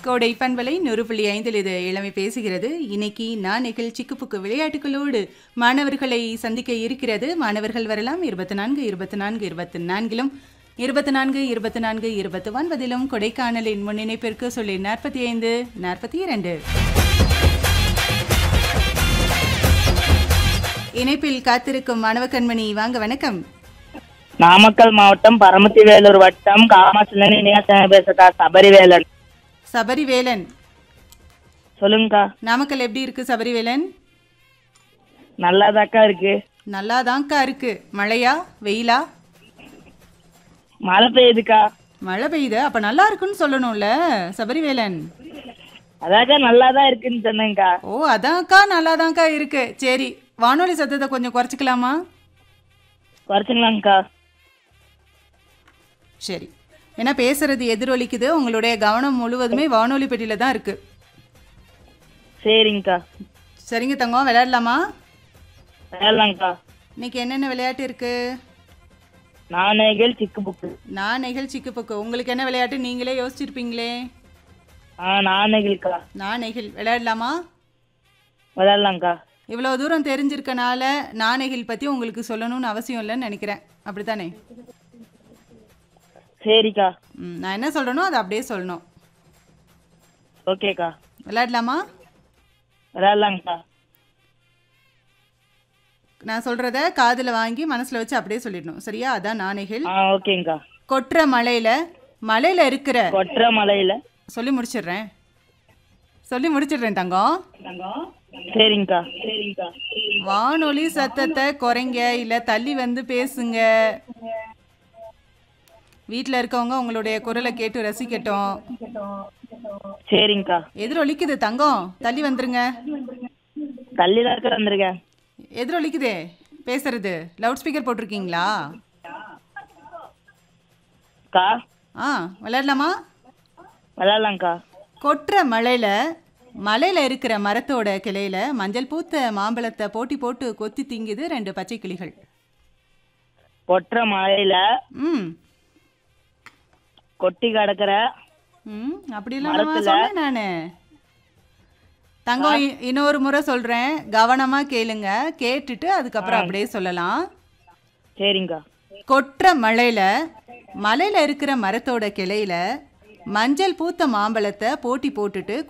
கோடை பண்பலை நூறு புள்ளி ஐந்தில் இது இளமை பேசுகிறது இன்னைக்கு நான் நிகழ்ச்சிக்கு புக்கு விளையாட்டுகளோடு மாணவர்களை சந்திக்க இருக்கிறது மாணவர்கள் வரலாம் இருபத்தி நான்கு இருபத்தி நான்கு இருபத்தி நான்கிலும் இருபத்தி நான்கு இருபத்தி நான்கு இருபத்தி ஒன்பதிலும் கொடைக்கானலின் முன்னிணைப்பிற்கு சொல்லி நாற்பத்தி ஐந்து நாற்பத்தி இரண்டு இணைப்பில் காத்திருக்கும் மாணவ கண்மணி வாங்க வணக்கம் நாமக்கல் மாவட்டம் பரமத்தி வேலூர் வட்டம் காமாசிலனி நேசன் பேசுறா சபரிவேலன் சபரிவேலன் சொல்லுங்கக்கா நாமக்கல் எப்படி இருக்கு சபரிவேலன் நல்லாதாக்கா இருக்கு நல்லாதான்க்கா இருக்கு மழையா வெயிலா மழை பெய்யுதுக்கா மழை பெய்யுது அப்ப நல்லா இருக்குன்னு சொல்லணும்ல சபரிவேலன் அதாக்கா நல்லாதான் இருக்குன்னு சொன்னேங்க்கா ஓ அதான்க்கா நல்லாதான்க்கா இருக்கு சரி வானொலி சத்தத்தை கொஞ்சம் குறைச்சிக்கலாமா குறைச்சுங்களாங்க்கா சரி ஏன்னா பேசுறது எதிரொலிக்குது உங்களுடைய கவனம் முழுவதுமே வானொலி பெட்டியில தான் இருக்கு சரிங்கக்கா சரிங்க தங்கம் விளையாடலாமா வேலாங்க்கா இன்னைக்கு என்னென்ன விளையாட்டு இருக்கு நாணயங்கள் சிக்கு புக்கு நான் நிகழ்ச்சிக்கு பக்கம் உங்களுக்கு என்ன விளையாட்டு நீங்களே யோசிச்சிருப்பீங்களே ஆ நாணயங்கள்க்கா நாணைகள் விளையாடலாமா விளையாடலாங்க்கா இவ்வளோ தூரம் தெரிஞ்சிருக்கனால நாணைகள் பற்றி உங்களுக்கு சொல்லணும்னு அவசியம் இல்லைன்னு நினைக்கிறேன் அப்படித்தானே சரிக்கா ம் நான் என்ன சொல்கிறேனோ அதை அப்படியே சொல்லணும் ஓகேக்கா விளையாடலாமா விளையாடலாங்க்கா நான் சொல்கிறத காதில் வாங்கி மனசில் வச்சு அப்படியே சொல்லிடணும் சரியா அதான் நாணைகள் ஆ ஓகேங்க்கா கொட்டுற மலையில் மலையில் இருக்கிற கொற்ற மலையில சொல்லி முடிச்சிடுறேன் சொல்லி முடிச்சிடுறேன் தங்கம் சரிங்கக்கா சரிங்கக்கா வானொலி சத்தத்தை குறைங்க இல்லை தள்ளி வந்து பேசுங்க வீட்டில் இருக்கவங்க உங்களுடைய குரலை கேட்டு ரசிக்கட்டும் சரிங்கக்கா எதிரொலிக்குது தங்கம் தள்ளி வந்துருங்க தள்ளிதான் இருக்க வந்திருக்கேன் எதிரொலிக்குதே பேசுறது லவுட் ஸ்பீக்கர் போட்டிருக்கீங்களா அக்கா ஆ விளையாடலாமா விளையாடலாங்க்கா கொட்டுற மலையில் மலையில் இருக்கிற மரத்தோட கிளையில மஞ்சள் பூத்த மாம்பழத்தை போட்டி போட்டு கொத்தி திங்குது ரெண்டு பச்சை கிளிகள் கொற்ற மலையில ம் கொட்டி கிடக்குற ம் அப்படிலாம் நான் சொன்னேன் நான் தங்கம் இ- இன்னொரு முறை சொல்கிறேன் கவனமாக கேளுங்க கேட்டுட்டு அதுக்கப்புறம் அப்படியே சொல்லலாம் சரிங்கக்கா கொட்டுற மலையில் மலையில் இருக்கிற மரத்தோட கிளையில மஞ்சள் பூத்த மாம்பழத்தை போட்டி போட்டுட்டு